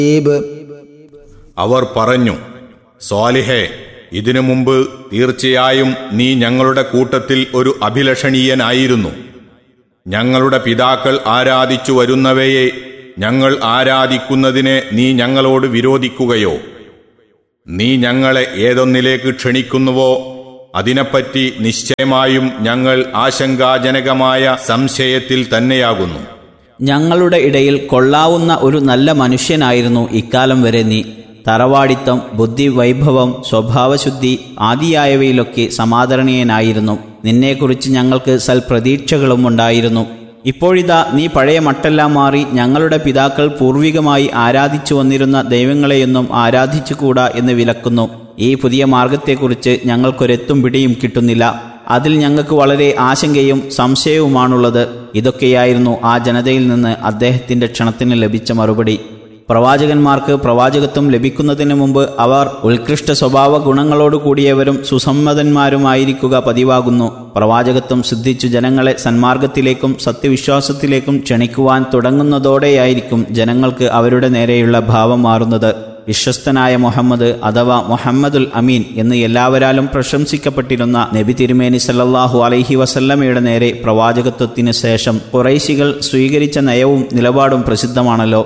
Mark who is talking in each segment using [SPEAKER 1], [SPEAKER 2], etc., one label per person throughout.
[SPEAKER 1] അവർ പറഞ്ഞു സ്വാലിഹേ ഇതിനു മുമ്പ് തീർച്ചയായും നീ ഞങ്ങളുടെ കൂട്ടത്തിൽ ഒരു അഭിലഷണീയനായിരുന്നു ഞങ്ങളുടെ പിതാക്കൾ ആരാധിച്ചു വരുന്നവയെ ഞങ്ങൾ ആരാധിക്കുന്നതിനെ നീ ഞങ്ങളോട് വിരോധിക്കുകയോ നീ ഞങ്ങളെ ഏതൊന്നിലേക്ക് ക്ഷണിക്കുന്നുവോ അതിനെപ്പറ്റി നിശ്ചയമായും ഞങ്ങൾ ആശങ്കാജനകമായ സംശയത്തിൽ തന്നെയാകുന്നു
[SPEAKER 2] ഞങ്ങളുടെ ഇടയിൽ കൊള്ളാവുന്ന ഒരു നല്ല മനുഷ്യനായിരുന്നു ഇക്കാലം വരെ നീ തറവാടിത്തം ബുദ്ധി വൈഭവം സ്വഭാവശുദ്ധി ആദിയായവയിലൊക്കെ സമാദരണീയനായിരുന്നു നിന്നെക്കുറിച്ച് ഞങ്ങൾക്ക് സൽപ്രതീക്ഷകളും ഉണ്ടായിരുന്നു ഇപ്പോഴിതാ നീ പഴയ മട്ടെല്ലാം മാറി ഞങ്ങളുടെ പിതാക്കൾ പൂർവികമായി ആരാധിച്ചു വന്നിരുന്ന ദൈവങ്ങളെയൊന്നും ആരാധിച്ചുകൂടാ എന്ന് വിലക്കുന്നു ഈ പുതിയ മാർഗത്തെക്കുറിച്ച് ഞങ്ങൾക്കൊരെത്തും പിടിയും കിട്ടുന്നില്ല അതിൽ ഞങ്ങൾക്ക് വളരെ ആശങ്കയും സംശയവുമാണുള്ളത് ഇതൊക്കെയായിരുന്നു ആ ജനതയിൽ നിന്ന് അദ്ദേഹത്തിന്റെ ക്ഷണത്തിന് ലഭിച്ച മറുപടി പ്രവാചകന്മാർക്ക് പ്രവാചകത്വം ലഭിക്കുന്നതിന് മുമ്പ് അവർ ഉത്കൃഷ്ട സ്വഭാവ ഗുണങ്ങളോട് കൂടിയവരും സുസമ്മതന്മാരുമായിരിക്കുക പതിവാകുന്നു പ്രവാചകത്വം സിദ്ധിച്ചു ജനങ്ങളെ സന്മാർഗത്തിലേക്കും സത്യവിശ്വാസത്തിലേക്കും ക്ഷണിക്കുവാൻ തുടങ്ങുന്നതോടെയായിരിക്കും ജനങ്ങൾക്ക് അവരുടെ നേരെയുള്ള ഭാവം മാറുന്നത് വിശ്വസ്തനായ മുഹമ്മദ് അഥവാ മുഹമ്മദുൽ അമീൻ എന്ന് എല്ലാവരാലും പ്രശംസിക്കപ്പെട്ടിരുന്ന നബി തിരുമേനി സല്ലല്ലാഹു അലൈഹി വസല്ലമയുടെ നേരെ പ്രവാചകത്വത്തിന് ശേഷം കുറൈശികൾ സ്വീകരിച്ച നയവും നിലപാടും പ്രസിദ്ധമാണല്ലോ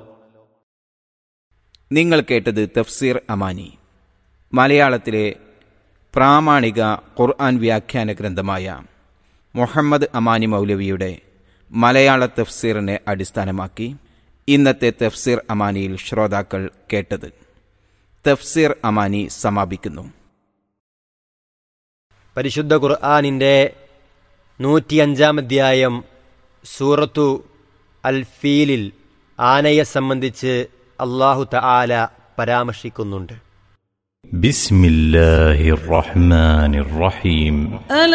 [SPEAKER 3] നിങ്ങൾ കേട്ടത് തഫ്സീർ അമാനി മലയാളത്തിലെ പ്രാമാണിക ഖുർആൻ വ്യാഖ്യാന ഗ്രന്ഥമായ മുഹമ്മദ് അമാനി മൗലവിയുടെ മലയാള തഫ്സീറിനെ അടിസ്ഥാനമാക്കി ഇന്നത്തെ തഫ്സീർ അമാനിയിൽ ശ്രോതാക്കൾ കേട്ടത് തഫ്സീർ അമാനി സമാപിക്കുന്നു
[SPEAKER 4] പരിശുദ്ധ ഖുർആാനിൻ്റെ നൂറ്റിയഞ്ചാം അധ്യായം സൂറത്തു അൽ ഫീലിൽ ആനയെ സംബന്ധിച്ച് അള്ളാഹു തആല പരാമർശിക്കുന്നുണ്ട്
[SPEAKER 5] بسم الله الرحمن الرحيم
[SPEAKER 6] ألم